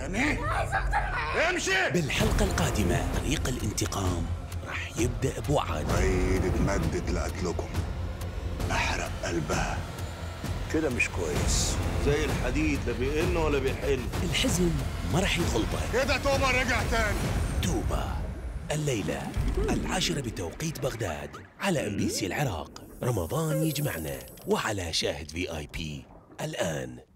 يعني امشي بالحلقة القادمة طريق الانتقام راح يبدأ بوعد ايد اتمدت لقتلكم احرق قلبها كده مش كويس زي الحديد لا بيقن ولا بيحن الحزن ما راح يغلبه كده توبة رجع تاني توبة الليلة العاشرة بتوقيت بغداد على ام بي سي العراق رمضان يجمعنا وعلى شاهد في اي بي الآن